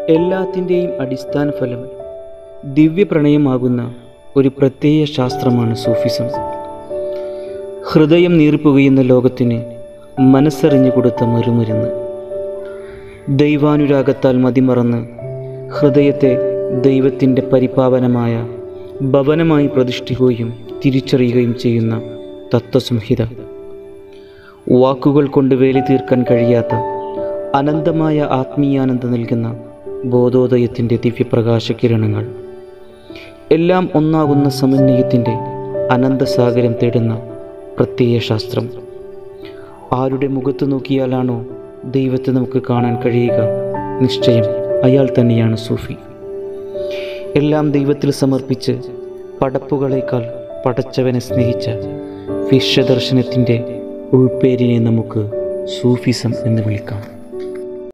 എല്ലാത്തിൻ്റെയും അടിസ്ഥാന ഫലം ദിവ്യപ്രണയമാകുന്ന ഒരു പ്രത്യയ ശാസ്ത്രമാണ് സൂഫിസം ഹൃദയം നീറിപ്പുകയുന്ന ലോകത്തിന് മനസ്സറിഞ്ഞു കൊടുത്ത മറുമരുന്ന് ദൈവാനുരാഗത്താൽ മതിമറന്ന് ഹൃദയത്തെ ദൈവത്തിൻ്റെ പരിപാവനമായ ഭവനമായി പ്രതിഷ്ഠിക്കുകയും തിരിച്ചറിയുകയും ചെയ്യുന്ന തത്വസംഹിത വാക്കുകൾ കൊണ്ട് വേലി തീർക്കാൻ കഴിയാത്ത അനന്തമായ ആത്മീയാനന്ദം നൽകുന്ന ബോധോദയത്തിൻ്റെ ദിവ്യപ്രകാശ കിരണങ്ങൾ എല്ലാം ഒന്നാകുന്ന സമന്വയത്തിൻ്റെ അനന്തസാഗരം തേടുന്ന പ്രത്യയ ശാസ്ത്രം ആരുടെ മുഖത്ത് നോക്കിയാലാണോ ദൈവത്തെ നമുക്ക് കാണാൻ കഴിയുക നിശ്ചയം അയാൾ തന്നെയാണ് സൂഫി എല്ലാം ദൈവത്തിൽ സമർപ്പിച്ച് പടപ്പുകളേക്കാൾ പടച്ചവനെ സ്നേഹിച്ച വിശ്വദർശനത്തിൻ്റെ ഉൾപ്പേരിനെ നമുക്ക് സൂഫിസം എന്ന് വിളിക്കാം